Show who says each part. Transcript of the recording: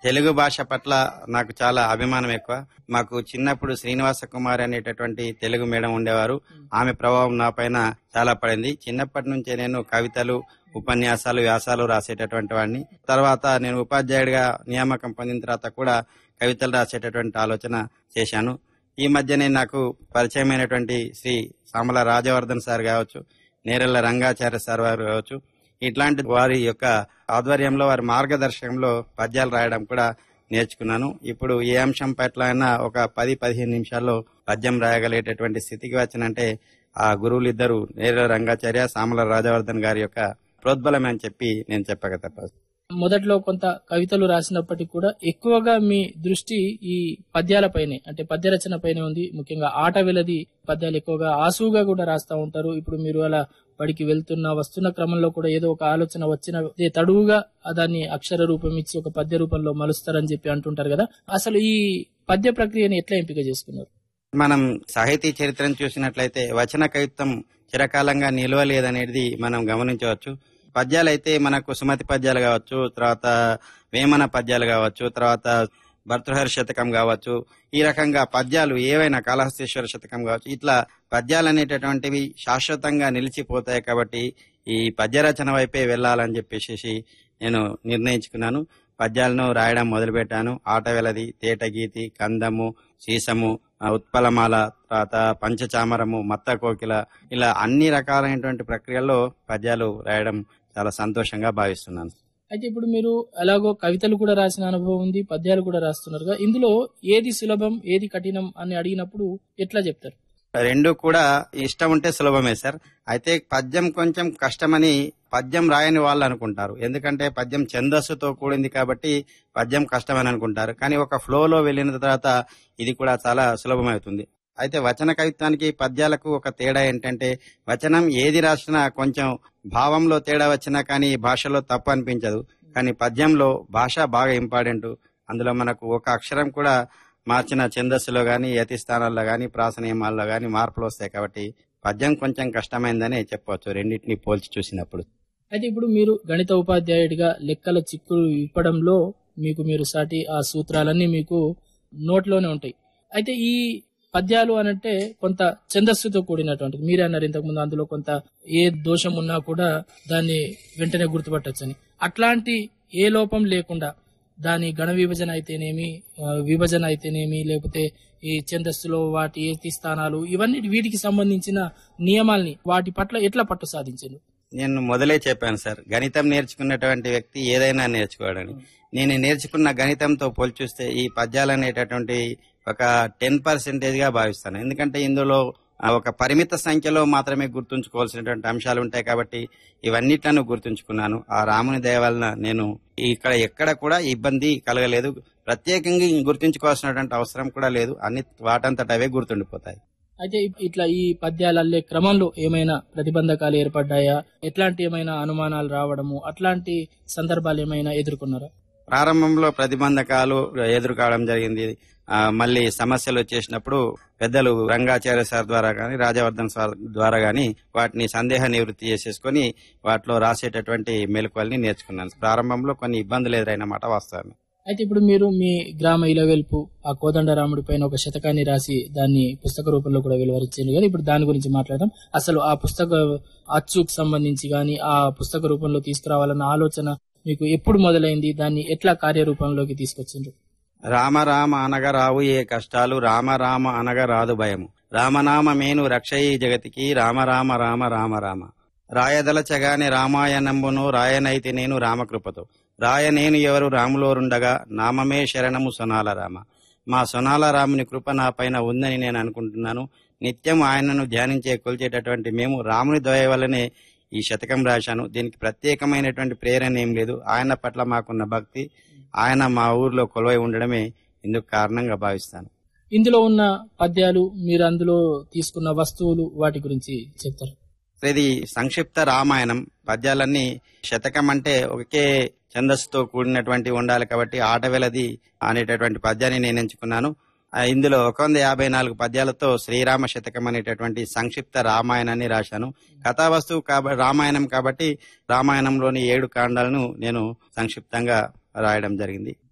Speaker 1: తెలుగు భాష పట్ల నాకు చాలా అభిమానం ఎక్కువ మాకు చిన్నప్పుడు శ్రీనివాస కుమార్ అనేటటువంటి తెలుగు మేడం ఉండేవారు ఆమె ప్రభావం నా పైన చాలా పడింది చిన్నప్పటి నుంచే నేను కవితలు ఉపన్యాసాలు వ్యాసాలు రాసేటటువంటి వాడిని తర్వాత నేను ఉపాధ్యాయుడిగా నియామకం పొందిన తర్వాత కూడా కవితలు రాసేటటువంటి ఆలోచన చేశాను ఈ మధ్యనే నాకు పరిచయమైనటువంటి శ్రీ సామల రాజవర్ధన్ సార్ కావచ్చు నేరెళ్ల రంగాచార్య సార్ వారు కావచ్చు ఇట్లాంటి వారి యొక్క ఆధ్వర్యంలో వారి మార్గదర్శకంలో పద్యాలు రాయడం కూడా నేర్చుకున్నాను ఇప్పుడు ఏ అంశం పట్ల అయినా ఒక పది పదిహేను నిమిషాల్లో పద్యం రాయగలిగేటటువంటి స్థితికి వచ్చినంటే ఆ గురువులు ఇద్దరు నేరెళ్ల రంగాచార్య సామల రాజవర్ధన్ గారి యొక్క ప్రోద్బలమే అని చెప్పి నేను చెప్పక తప్పదు
Speaker 2: మొదట్లో కొంత కవితలు రాసినప్పటికీ కూడా ఎక్కువగా మీ దృష్టి ఈ పద్యాలపైనే అంటే పద్య రచన పైనే ఉంది ముఖ్యంగా ఆట వెలది పద్యాలు ఎక్కువగా ఆసువుగా కూడా రాస్తా ఉంటారు ఇప్పుడు మీరు అలా బడికి వెళ్తున్న వస్తున్న క్రమంలో కూడా ఏదో ఒక ఆలోచన వచ్చిన అదే తడువుగా ఆ దాన్ని అక్షర రూపం ఇచ్చి ఒక పద్య రూపంలో మలుస్తారని చెప్పి అంటుంటారు కదా అసలు ఈ పద్య ప్రక్రియని ఎట్లా ఎంపిక చేసుకున్నారు
Speaker 1: మనం సాహితీ చరిత్రను చూసినట్లయితే వచన కవిత్వం చిరకాలంగా నిలవలేదనేది మనం గమనించవచ్చు పద్యాలు అయితే మనకు సుమతి పద్యాలు కావచ్చు తర్వాత వేమన పద్యాలు కావచ్చు తర్వాత భర్తృహరి శతకం కావచ్చు ఈ రకంగా పద్యాలు ఏవైనా కాళహస్తీశ్వర శతకం కావచ్చు ఇట్లా పద్యాలు అనేటటువంటివి శాశ్వతంగా నిలిచిపోతాయి కాబట్టి ఈ పద్య రచన వైపే వెళ్ళాలని చెప్పేసి నేను నిర్ణయించుకున్నాను పద్యాలను రాయడం మొదలుపెట్టాను ఆటవెలది తేటగీతి కందము సీసము ఆ, ఉత్పలమాల తర్వాత పంచచామరము మత్త కోకిల ఇలా అన్ని రకాలైనటువంటి ప్రక్రియల్లో పద్యాలు రాయడం చాలా సంతోషంగా భావిస్తున్నాను
Speaker 2: అయితే ఇప్పుడు మీరు ఎలాగో కవితలు కూడా రాసిన అనుభవం ఉంది పద్యాలు కూడా రాస్తున్నారు కదా ఇందులో ఏది సులభం ఏది కఠినం అని అడిగినప్పుడు ఎట్లా చెప్తారు
Speaker 1: రెండు కూడా ఇష్టం ఉంటే సులభమే సార్ అయితే పద్యం కొంచెం కష్టమని పద్యం రాయని వాళ్ళు అనుకుంటారు ఎందుకంటే పద్యం ఛందస్సుతో కూడింది కాబట్టి పద్యం కష్టమని అనుకుంటారు కానీ ఒక ఫ్లోలో వెళ్ళిన తర్వాత ఇది కూడా చాలా సులభమవుతుంది అయితే వచన కవిత్వానికి పద్యాలకు ఒక తేడా ఏంటంటే వచనం ఏది రాసినా కొంచెం భావంలో తేడా వచ్చినా కానీ భాషలో తప్పు అనిపించదు కానీ పద్యంలో భాష బాగా ఇంపార్టెంట్ అందులో మనకు ఒక అక్షరం కూడా మార్చిన ఛందస్సులో గాని యతి స్థానాల్లో గాని ప్రాస నియమాల్లో గాని మార్పులు వస్తాయి కాబట్టి పద్యం కొంచెం కష్టమైందని చెప్పవచ్చు రెండింటిని పోల్చి చూసినప్పుడు
Speaker 2: అయితే ఇప్పుడు మీరు గణిత ఉపాధ్యాయుడిగా లెక్కల చిక్కులు ఇప్పడంలో మీకు మీరు సాటి ఆ సూత్రాలన్నీ మీకు నోట్లోనే ఉంటాయి అయితే ఈ పద్యాలు అనంటే కొంత ఛందస్సుతో కూడినటువంటిది మీరే అన్నారు ఇంతకుముందు అందులో కొంత ఏ దోషం ఉన్నా కూడా దాన్ని వెంటనే గుర్తుపట్టొచ్చని అట్లాంటి ఏ లోపం లేకుండా దాని గణ విభజన అయితేనేమి ఆ, విభజన అయితేనేమి లేకపోతే ఈ ఛందస్సులో వాటి ఏతి స్థానాలు ఇవన్నీ వీటికి సంబంధించిన నియమాల్ని వాటి పట్ల ఎట్లా పట్టు సాధించారు
Speaker 1: నేను మొదలే చెప్పాను సార్ గణితం నేర్చుకున్నటువంటి వ్యక్తి ఏదైనా నేర్చుకోవాలని నేను నేర్చుకున్న గణితంతో పోల్చూస్తే ఈ పద్యాలు అనేటటువంటి ఒక టెన్ పర్సెంటేజ్ గా భావిస్తాను ఎందుకంటే ఇందులో ఆ, ఒక పరిమిత సంఖ్యలో మాత్రమే గుర్తుంచుకోవాల్సినటువంటి అంశాలు ఉంటాయి కాబట్టి ఇవన్నిట్లను గుర్తుంచుకున్నాను ఆ రాముని దయ వలన నేను ఇక్కడ ఎక్కడ కూడా ఇబ్బంది కలగలేదు ప్రత్యేకంగా గుర్తుంచుకోవాల్సినటువంటి అవసరం కూడా లేదు అన్ని వాటంతట అవే గుర్తుండిపోతాయి
Speaker 2: అయితే ఇ- ఇట్లా ఈ పద్యాలు అల్లే క్రమంలో ఏమైనా ప్రతిబంధకాలు ఏర్పడ్డాయా ఎట్లాంటి ఏమైనా అనుమానాలు రావడము అట్లాంటి సందర్భాలు ఏమైనా ఎదుర్కొన్నారా
Speaker 1: ప్రారంభంలో ప్రతిబంధకాలు ఎదుర్కోవడం జరిగింది ఆ, మళ్ళీ సమస్యలు వచ్చేసినప్పుడు పెద్దలు రంగాచార్య సార్ ద్వారా గాని రాజవర్ధన్ సార్ ద్వారా గాని వాటిని సందేహ నివృత్తి చేసేసుకొని వాటిలో రాసేటటువంటి మెలకువల్ని నేర్చుకున్నాను ప్రారంభంలో కొన్ని ఇబ్బందులు ఎదురైన వాస్తవమే
Speaker 2: అయితే ఇప్పుడు మీరు మీ గ్రామ ఇలవెల్పు ఆ కోదండరాముడి పైన ఒక శతకాన్ని రాసి దాన్ని పుస్తక రూపంలో కూడా వెలువరించారు కానీ ఇప్పుడు దాని గురించి మాట్లాడదాం అసలు ఆ పుస్తక అచ్చుకు సంబంధించి కానీ ఆ పుస్తక రూపంలో తీసుకురావాలన్న ఆలోచన మీకు ఎప్పుడు మొదలైంది దాన్ని ఎట్లా కార్యరూపంలోకి తీసుకొచ్చిండ్రు
Speaker 1: రామ రామ అనగా రావు ఏ కష్టాలు రామ రామ అనగా రాదు భయము రామనామ మేను రక్షయి జగతికి రామ రామ రామ రామ రామ రాయదలచగానే రామాయణంబును రాయనైతి నేను రామకృపతో రాయ నేను ఎవరు రాములోరుండగా నామమే శరణము సొనాల రామ మా సొనాల రాముని కృప నా పైన ఉందని నేను అనుకుంటున్నాను నిత్యం ఆయనను ధ్యానించే కొలిచేటటువంటి మేము రాముని దయ వల్లనే ఈ శతకం రాశాను దీనికి ప్రత్యేకమైనటువంటి ప్రేరణ ఏం లేదు ఆయన పట్ల మాకున్న భక్తి ఆయన మా ఊర్లో కొలువై ఉండడమే ఇందుకు కారణంగా భావిస్తాను
Speaker 2: ఇందులో ఉన్న పద్యాలు మీరు అందులో తీసుకున్న వస్తువులు వాటి గురించి చెప్తారు
Speaker 1: ఇది సంక్షిప్త రామాయణం పద్యాలన్నీ శతకం అంటే ఒకే ఛందస్సుతో కూడినటువంటి ఉండాలి కాబట్టి ఆటవెలది అనేటటువంటి పద్యాన్ని నేను ఎంచుకున్నాను ఆ, ఇందులో ఒక వంద యాభై నాలుగు పద్యాలతో శ్రీరామ శతకం అనేటటువంటి సంక్షిప్త రామాయణాన్ని రాశాను కథావస్తువు కాబట్టి రామాయణం కాబట్టి రామాయణంలోని ఏడు కాండాలను నేను సంక్షిప్తంగా రాయడం జరిగింది